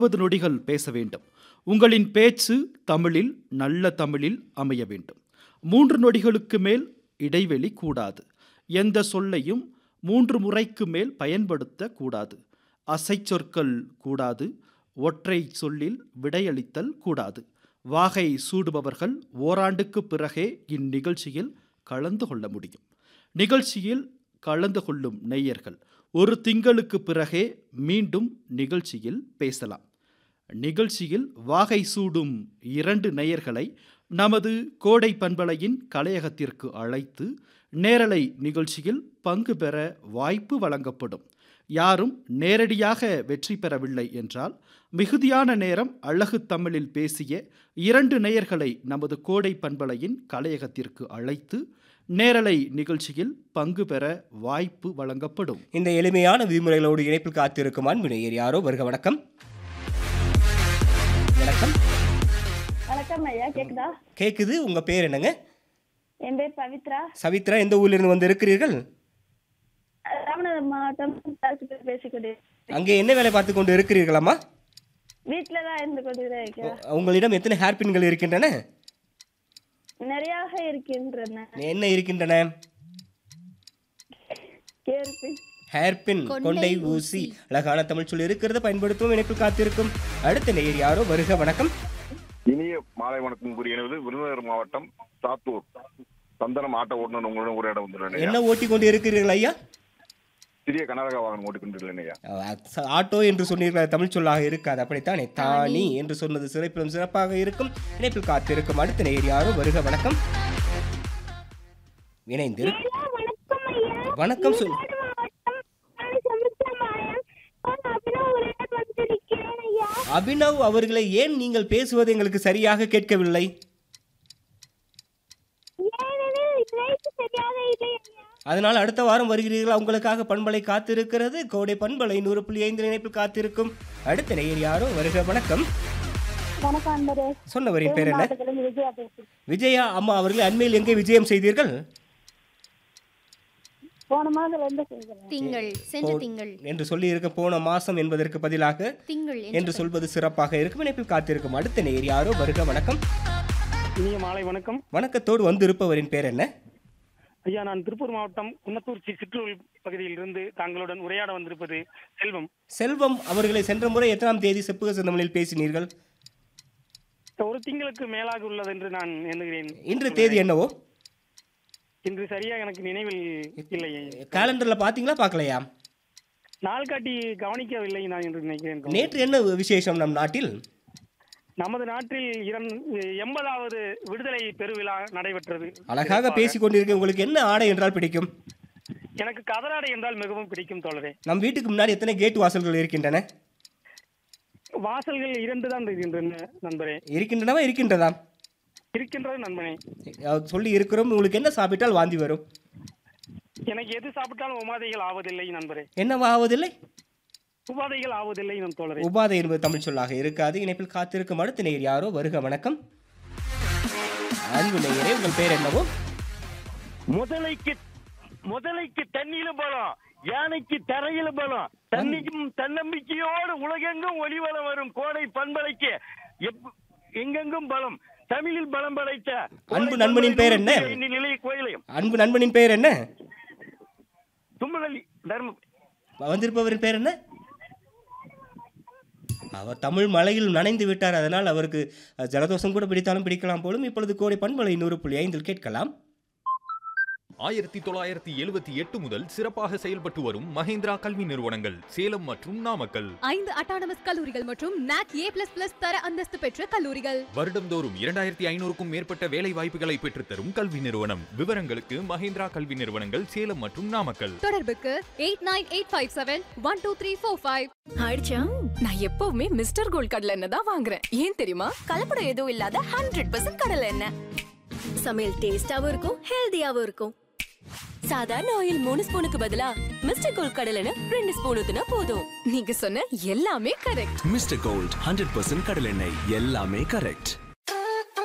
முப்பது நொடிகள் பேச வேண்டும் உங்களின் பேச்சு தமிழில் நல்ல தமிழில் அமைய வேண்டும் மூன்று நொடிகளுக்கு மேல் இடைவெளி கூடாது எந்த சொல்லையும் மூன்று முறைக்கு மேல் பயன்படுத்த கூடாது அசைச்சொற்கள் கூடாது ஒற்றை சொல்லில் விடையளித்தல் கூடாது வாகை சூடுபவர்கள் ஓராண்டுக்கு பிறகே இந்நிகழ்ச்சியில் கலந்து கொள்ள முடியும் நிகழ்ச்சியில் கலந்து கொள்ளும் நேயர்கள் ஒரு திங்களுக்கு பிறகே மீண்டும் நிகழ்ச்சியில் பேசலாம் நிகழ்ச்சியில் வாகை சூடும் இரண்டு நேயர்களை நமது கோடை பண்பலையின் கலையகத்திற்கு அழைத்து நேரலை நிகழ்ச்சியில் பங்கு பெற வாய்ப்பு வழங்கப்படும் யாரும் நேரடியாக வெற்றி பெறவில்லை என்றால் மிகுதியான நேரம் அழகு தமிழில் பேசிய இரண்டு நேயர்களை நமது கோடை பண்பலையின் கலையகத்திற்கு அழைத்து நேரலை நிகழ்ச்சியில் பங்கு பெற வாய்ப்பு வழங்கப்படும் இந்த எளிமையான விதிமுறைகளோடு இணைப்பில் காத்திருக்கும் அன்பு நேயர் யாரோ வருக வணக்கம் வணக்கம் வணக்கம் ஐயா கேக்குதா கேக்குது உங்க பேர் என்னங்க என் பேர் பவித்ரா சவித்ரா எந்த ஊர்ல இருந்து வந்து இருக்கிறீர்கள் ராமநாதபுரம் மாவட்டம் பேசிக் பேசிக்கொண்டு அங்கே என்ன வேலை பார்த்து கொண்டு இருக்கிறீர்களாமா வீட்டுல தான் இருந்து கொண்டு இருக்கேன் உங்களிடம் எத்தனை ஹேர்பின்கள் இருக்கின்றன நிறையாக இருக்கின்றன என்ன இருக்கின்றன கேர்பி ஹேர்பின் கொண்டை ஊசி அழகான தமிழ் சொல் இருக்கிறத பயன்படுத்தும் இணைப்பில் காத்திருக்கும் அடுத்த நேயர் யாரோ வருக வணக்கம் இனிய மாலை வணக்கம் கூறியது விருதுநகர் மாவட்டம் சாத்தூர் சந்தனம் ஆட்டோ ஓட்டுநர் உங்களுடன் ஒரு இடம் வந்துள்ளேன் என்ன ஓட்டி கொண்டு இருக்கிறீர்கள் ஐயா சிறிய கனரக வாகனம் ஓட்டிக்கொண்டிருக்கிறேன் ஐயா அஹ், ஆட்டோ என்று சொன்னீர்கள் தமிழ் சொல்லாக இருக்காது அப்படித்தானே தானி என்று சொன்னது சிறப்பிலும் சிறப்பாக இருக்கும் இணைப்பில் காத்திருக்கும் அடுத்த நேயர் யாரோ வருக வணக்கம் இணைந்து வணக்கம் சொல் அபினவ் அவர்களை ஏன் நீங்கள் பேசுவது எங்களுக்கு சரியாக கேட்கவில்லை அதனால் அடுத்த வாரம் வருகிறீர்கள் உங்களுக்காக பண்பலை காத்திருக்கிறது கோடை பண்பலை நூறு புள்ளி ஐந்து இணைப்பில் காத்திருக்கும் அடுத்த நேயர் யாரோ வருக வணக்கம் வணக்கம் அன்பரே சொன்னவரின் பேர் என்ன மாவட்டத்திலிருந்து விஜயா பேசுறேன் விஜயா அம்மா அவர்கள் அண்மையில் எங்கே விஜயம் செய்தீர்கள் போன மாதம் ரெண்டு செய்கிறேன் திங்கள் சென்ற திங்கள் என்று சொல்லி இருக்க போன மாசம் என்பதற்கு பதிலாக திங்கள் என்று சொல்வது சிறப்பாக இருக்கும் இணைப்பில் காத்திருக்கும் அடுத்த நேயர் யாரோ வருக வணக்கம் இனிய மாலை வணக்கம் வணக்கத்தோடு வந்திருப்பவரின் பேர் என்ன ஐயா நான் திருப்பூர் மாவட்டம் குன்னத்தூர் சி- சிற்றூர் பகுதியில் இருந்து தாங்களுடன் உரையாட வந்திருப்பது செல்வம் செல்வம் அவர்களை சென்ற முறை எத்தனாம் தேதி செப்புக சிந்தமனில் பேசினீர்கள் ஒரு திங்களுக்கு மேலாக உள்ளது என்று நான் எண்ணுகிறேன் இன்று தேதி என்னவோ இன்று சரியா எனக்கு நினைவில் இல்லை காலண்டர்ல பாத்தீங்களா பார்க்கலையா நாள்காட்டி கவனிக்கவில்லை நான் என்று நினைக்கிறேன் நேற்று என்ன விசேஷம் நம் நாட்டில் நமது நாட்டில் இரண் எண்பதாவது விடுதலை பெருவிழா நடைபெற்றது அழகாக பேசிக் கொண்டிருக்க உங்களுக்கு என்ன ஆடை என்றால் பிடிக்கும் எனக்கு கதராடை என்றால் மிகவும் பிடிக்கும் தோழரே நம் வீட்டுக்கு முன்னாடி எத்தனை கேட் வாசல்கள் இருக்கின்றன வாசல்கள் இரண்டு தான் இருக்கின்றன நண்பரே இருக்கின்றனவா இருக்கின்றதா இருக்கின்றது நண்பனே அஹ் சொல்லி இருக்கிறோம் உங்களுக்கு என்ன சாப்பிட்டால் வாந்தி வரும் எனக்கு எது சாப்பிட்டாலும் உமாதைகள் ஆவதில்லை நண்பரே என்னவா ஆவதில்லை உபாதைகள் ஆவதில்லை நம் தோழரே உபாதை என்பது தமிழ் சொல்லாக இருக்காது இணைப்பில் காத்திருக்கும் அடுத்த நேயர் யாரோ வருக வணக்கம் அன்பு நேயரே உங்கள் பேர் என்னவோ முதலைக்கு முதலைக்கு தண்ணியில பலம் யானைக்கு தரையில பலம் தண்ணிக்கும் தன்னம்பிக்கையோடு உலகெங்கும் ஒளிவலம் வரும் கோடை பண்பலைக்கு எப்- எங்கெங்கும் பலம் தமிழில் பலம் படைத்த அன்பு நண்பனின் பெயர் என்ன? நிலைய கோயிலையும் அன்பு நண்பனின் பெயர் என்ன தும்மலி தர்ம வந்திருப்பவரின் பேர் என்ன அவர் தமிழ் மலையில் நனைந்து விட்டார் அதனால் அவருக்கு அஹ், ஜலதோஷம் கூட பிடித்தாலும் பிடிக்கலாம் போலும் இப்பொழுது கோடை பண்பலை நூறு புள்ளி ஐந்தில் கேட்கலாம் ஆயிரத்தி தொள்ளாயிரத்தி எழுபத்தி எட்டு முதல் சிறப்பாக செயல்பட்டு வரும் மஹேந்திரா கல்வி நிறுவனங்கள் சேலம் மற்றும் நாமக்கல் ஐந்து அட்டானமஸ் கல்லூரிகள் மற்றும் நாக் ஏ பிளஸ் பிளஸ் தர அந்தஸ்து பெற்ற கல்லூரிகள் வருடம்தோறும் இரண்டாயிரத்தி ஐநூறுக்கும் மேற்பட்ட வேலை வாய்ப்புகளை பெற்றுத்தரும் கல்வி நிறுவனம் விவரங்களுக்கு மஹேந்திரா கல்வி நிறுவனங்கள் சேலம் மற்றும் நாமக்கல் தொடர்புக்கு eight nine eight five seven one two three four five ஆயிடுச்சா நான் எப்பவுமே மிஸ்டர் கோல்ட் கடலை எண்ணெய் தான் வாங்குறேன் ஏன் தெரியுமா கலப்படம் எதுவும் இல்லாத ஹண்ட்ரட் பர்சன்ட் கடலை எண்ணெய் சமையல் டேஸ்டாவும் இருக்கும் ஹெல்தியாவும் இருக்கும் சாதாரண ஆயில் மூணு ஸ்பூனுக்கு பதிலா மிஸ்டர் கோல்ட் கடலை எண்ணெய் ரெண்டு ஸ்பூன் ஊத்துனா போதும் நீங்க சொன்ன எல்லாமே correct mister gold hundred percent கடலெண்ணெய் எல்லாமே கரெக்ட்